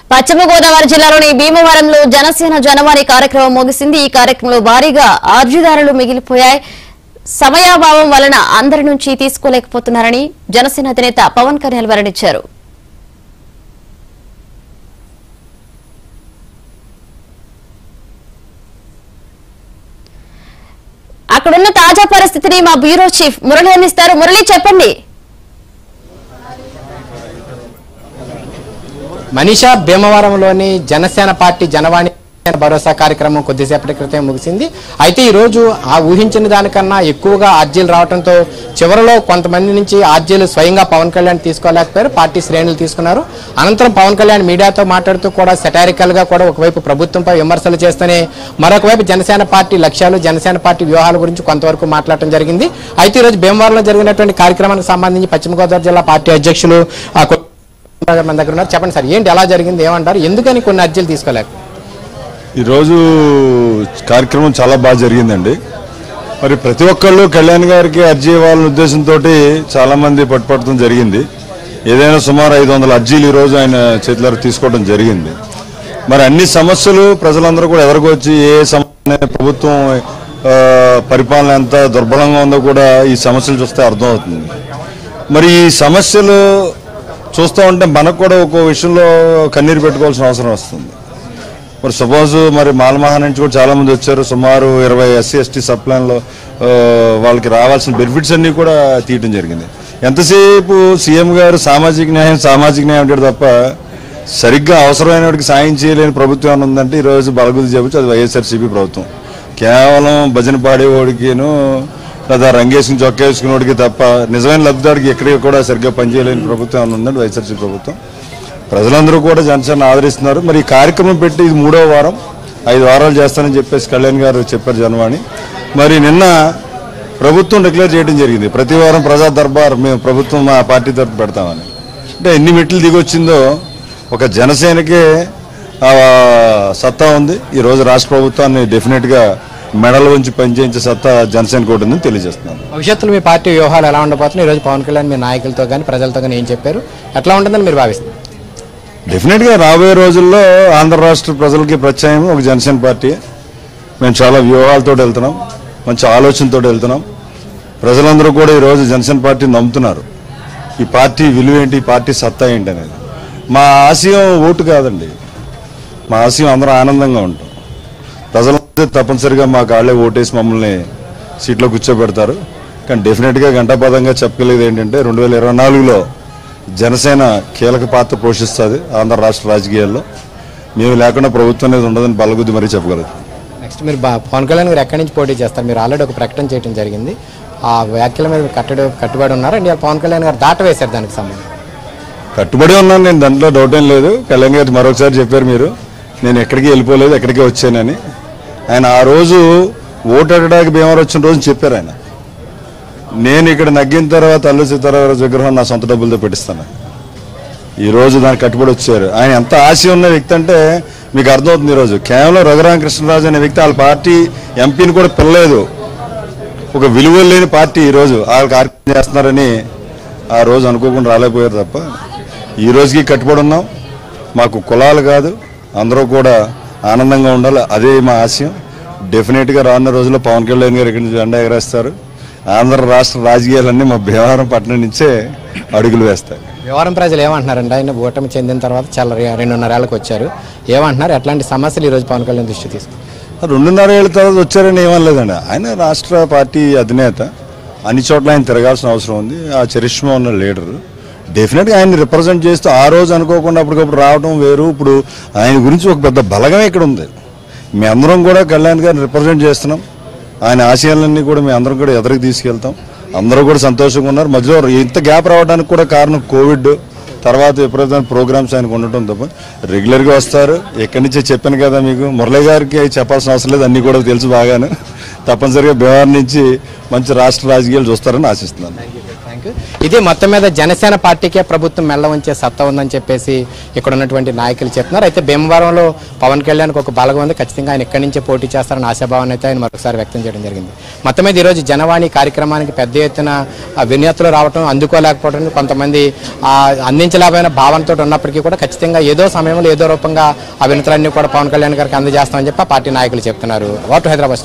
పశ్చిమ గోదావరి జిల్లాలోని భీమవరంలో జనసేన జనవాణి కార్యక్రమం ముగిసింది ఈ కార్యక్రమంలో భారీగా అర్జీదారులు మిగిలిపోయాయి సమయాభావం వలన అందరి నుంచి తీసుకోలేకపోతున్నారని జనసేన అధినేత పవన్ కళ్యాణ్ వెల్లడించారు అక్కడున్న తాజా పరిస్థితిని మా బ్యూరో చీఫ్ మురళి అందిస్తారు మురళి చెప్పండి మనీషా భీమవరంలోని జనసేన పార్టీ జనవాణి భరోసా కార్యక్రమం కొద్దిసేపటి క్రితం ముగిసింది అయితే ఈ రోజు ఆ ఊహించిన దానికన్నా ఎక్కువగా ఆర్జీలు రావడంతో చివరిలో కొంతమంది నుంచి ఆర్జీలు స్వయంగా పవన్ కళ్యాణ్ తీసుకోలేకపోయారు పార్టీ శ్రేణులు తీసుకున్నారు అనంతరం పవన్ కళ్యాణ్ మీడియాతో మాట్లాడుతూ కూడా సెటారికల్ గా కూడా ఒకవైపు ప్రభుత్వంపై విమర్శలు చేస్తూనే మరొక వైపు జనసేన పార్టీ లక్ష్యాలు జనసేన పార్టీ వ్యూహాల గురించి కొంతవరకు మాట్లాడటం జరిగింది అయితే ఈ రోజు భీమవరంలో జరిగినటువంటి కార్యక్రమానికి సంబంధించి పశ్చిమ గోదావరి జిల్లా పార్టీ అధ్యక్షులు ఆ కొ- మన దగ్గర ఉన్నారు చెప్పండి సార్ ఏంటి ఎలా జరిగింది ఏమంటారు ఎందుకని కొన్ని అర్జీలు తీసుకోలేక ఈరోజు కార్యక్రమం చాలా బాగా జరిగిందండి మరి ప్రతి ఒక్కళ్ళు కళ్యాణ్ గారికి అర్జీ ఇవ్వాలనే ఉద్దేశంతో చాలా మంది పట్టుపడటం జరిగింది ఏదైనా సుమారు ఐదు వందల అర్జీలు ఈరోజు ఆయన చేతిలో తీసుకోవడం జరిగింది మరి అన్ని సమస్యలు ప్రజలందరూ కూడా ఎదుర్కొచ్చి ఏ సమస్య ప్రభుత్వం ఆ, పరిపాలన ఎంత దుర్బలంగా ఉందో కూడా ఈ సమస్యలు చూస్తే అర్థమవుతుంది మరి ఈ సమస్యలు చూస్తూ ఉంటే మనకు కూడా ఒక్కో విషయంలో కన్నీరు పెట్టుకోవాల్సిన అవసరం వస్తుంది మరి సపోజ్ మరి మాలమహా నుంచి కూడా చాలా మంది వచ్చారు సుమారు ఇరవై ఎస్సీ ఎస్టీ సబ్ ప్లాన్లో ఆ, వాళ్ళకి రావాల్సిన బెనిఫిట్స్ అన్ని కూడా తీయటం జరిగింది ఎంతసేపు సీఎం గారు సామాజిక న్యాయం సామాజిక న్యాయం అంటాడు తప్ప సరిగ్గా అవసరమైన వాడికి సాయం చేయలేని ప్రభుత్వం ఏమైనా ఉందంటే ఈరోజు బలగుద్ది చెప్పచ్చు అది వైఎస్ఆర్సీపీ ప్రభుత్వం కేవలం భజన పాడేవాడికిను లేదా రంగేసుకుని చొక్కా వేసుకునేవాడికి తప్ప నిజమైన లబ్ధిదాడికి ఎక్కడికి కూడా సరిగ్గా పనిచేయలేని ప్రభుత్వం ఏమైనా ఉందంటే వైఎస్ఆర్సీ ప్రభుత్వం ప్రజలందరూ కూడా జనసేన ఆదరిస్తున్నారు మరి ఈ కార్యక్రమం పెట్టి ఇది మూడో వారం ఐదు వారాలు చేస్తానని చెప్పేసి కళ్యాణ్ గారు చెప్పారు జనవాణి మరి నిన్న ప్రభుత్వం డిక్లేర్ చేయడం జరిగింది ప్రతి వారం ప్రజా దర్బార్ మేము ప్రభుత్వం మా పార్టీ తరఫు పెడతామని అంటే ఎన్ని మెట్లు దిగొచ్చిందో ఒక జనసేనకే ఆ సత్తా ఉంది ఈ రోజు రాష్ట్ర ప్రభుత్వాన్ని డెఫినెట్గా మెడల ఉంచి పనిచేయించే సత్తా జనసేనకు ఒకటి ఉందని తెలియజేస్తున్నాను భవిష్యత్తులో మీ పార్టీ వ్యూహాలు ఎలా ఉండబోతున్నాయి ఈ రోజు పవన్ కళ్యాణ్ మీ నాయకులతో కానీ ప్రజలతో కానీ ఏం చెప్పారు ఎట్లా ఉంటుందని మీరు భావిస్తారు డెఫినెట్గా రాబోయే రోజుల్లో ఆంధ్ర రాష్ట్ర ప్రజలకి ప్రత్యాయం ఒక జనసేన పార్టీ మేము చాలా వ్యూహాలతో వెళ్తున్నాం మంచి ఆలోచనతో వెళ్తున్నాం ప్రజలందరూ కూడా ఈరోజు జనసేన పార్టీని నమ్ముతున్నారు ఈ పార్టీ విలువ ఏంటి ఈ పార్టీ సత్తా ఏంటి అనేది మా ఆశయం ఓటు కాదండి మా ఆశయం అందరూ ఆనందంగా ఉంటాం ప్రజలందరూ తప్పనిసరిగా మా కాళ్ళే ఓటేసి మమ్మల్ని సీట్లో కూర్చోబెడతారు కానీ డెఫినెట్గా గంటాపదంగా చెప్పగలిగేది ఏంటంటే రెండు వేల ఇరవై నాలుగులో జనసేన కీలక పాత్ర పోషిస్తుంది ఆంధ్ర రాష్ట్ర రాజకీయాల్లో మేము లేకుండా ప్రభుత్వం అనేది ఉండదని బలగుద్ది మరీ చెప్పగలుగుతాం నెక్స్ట్ మీరు బా- పవన్ కళ్యాణ్ గారు ఎక్కడి నుంచి పోటీ చేస్తారు మీరు ఆల్రెడీ ఒక ప్రకటన చేయడం జరిగింది ఆ వ్యాఖ్యల మీద మీరు కట్టడి కట్టుబడి ఉన్నారు అండ్ ఇవాళ పవన్ కళ్యాణ్ గారు దాట వేశారు దానికి సంబంధించి కట్టుబడి ఉన్నాను నేను దాంట్లో డౌట్ ఏం లేదు కళ్యాణ్ గారు మరొకసారి చెప్పారు మీరు నేను ఎక్కడికి వెళ్ళిపోలేదు ఎక్కడికి వచ్చానని ఆయన ఆ రోజు ఓటు అడగడానికి భీమవరం వచ్చిన రోజు చెప్పారు ఆయన నేను ఇక్కడ నగ్గిన తర్వాత అల్లు సీతారామరాజు విగ్రహం నా సొంత డబ్బులతో పెట్టిస్తాను ఈ రోజు దానికి కట్టుబడి వచ్చారు ఆయన ఎంత ఆశ ఉన్న వ్యక్తి అంటే మీకు అర్థమవుతుంది ఈరోజు కేవలం రఘురామకృష్ణరాజు అనే వ్యక్తి వాళ్ళ పార్టీ ఎంపీని కూడా పిల్లలేదు ఒక విలువ లేని పార్టీ ఈరోజు వాళ్ళు కార్యక్రమం చేస్తున్నారని ఆ రోజు అనుకోకుండా రాలేకపోయారు తప్ప ఈ రోజుకి కట్టుబడి ఉన్నాం మాకు కులాలు కాదు అందరూ కూడా ఆనందంగా ఉండాలి అదే మా ఆశయం డెఫినెట్గా రానున్న రోజుల్లో పవన్ కళ్యాణ్ గారు ఇక్కడి నుంచి జెండా ఎగరేస్తారు ఆంధ్ర రాష్ట్ర రాజకీయాలన్నీ మా భీమవరం పట్టణం నుంచే అడుగులు వేస్తాయి వ్యవహారం ప్రజలు ఏమంటున్నారండి ఆయన ఓటమి చెందిన తర్వాత చాలా రె- రెండున్నరేళ్ళకి వచ్చారు ఏమంటున్నారు ఎట్లాంటి సమస్యలు ఈ రోజు పవన్ కళ్యాణ్ దృష్టి తీసుకు రెండున్నర ఏళ్ళ తర్వాత వచ్చారని ఏమనలేదండి ఆయన రాష్ట్ర పార్టీ అధినేత అన్ని చోట్ల ఆయన తిరగాల్సిన అవసరం ఉంది ఆ చరిష్మా ఉన్న లీడర్ డెఫినెట్గా ఆయన రిప్రజెంట్ చేస్తూ ఆ రోజు అనుకోకుండా అప్పటికప్పుడు రావడం వేరు ఇప్పుడు ఆయన గురించి ఒక పెద్ద బలగమే ఇక్కడ ఉంది మీ అందరం కూడా కళ్యాణ్ గారిని రిప్రజెంట్ చేస్తున్నాం ఆయన ఆశయాలన్నీ కూడా మీ అందరం కూడా ఎదురుకు తీసుకెళ్తాం అందరూ కూడా సంతోషంగా ఉన్నారు మధ్యలో ఇంత గ్యాప్ రావడానికి కూడా కారణం కోవిడ్ తర్వాత విపరీతమైన ప్రోగ్రామ్స్ ఆయనకు ఉండటం తప్ప రెగ్యులర్గా వస్తారు ఎక్కడి నుంచే చెప్పాను కదా మీకు మురళి గారికి చెప్పాల్సిన అవసరం లేదు అన్నీ కూడా తెలుసు బాగాను తప్పనిసరిగా బీహార్ నుంచి మంచి రాష్ట్ర రాజకీయాలు చూస్తారని ఆశిస్తున్నాను థ్యాంక్ యూ ఇది మొత్తం మీద జనసేన పార్టీకే ప్రభుత్వం మెల్ల ఉంచే సత్తా ఉందని చెప్పేసి ఇక్కడ ఉన్నటువంటి నాయకులు చెప్తున్నారు అయితే భీమవరంలో పవన్ కళ్యాణ్కి ఒక బలగం ఉంది ఖచ్చితంగా ఆయన ఇక్కడి నుంచే పోటీ చేస్తారని ఆశాభావాన్ని అయితే ఆయన మరొకసారి వ్యక్తం చేయడం జరిగింది మొత్తం మీద ఈరోజు జనవాణి కార్యక్రమానికి పెద్ద ఎత్తున ఆ, వినియోగతలు రావడం అందుకోలేకపోవడం కొంతమంది ఆ, అందించలేకపోయిన భావనతో ఉన్నప్పటికీ కూడా ఖచ్చితంగా ఏదో సమయంలో ఏదో రూపంగా ఆ వినతులన్నీ కూడా పవన్ కళ్యాణ్ గారికి అందజేస్తామని చెప్పి ఆ పార్టీ నాయకులు చెప్తున్నారు వాటు హైదరాబాద్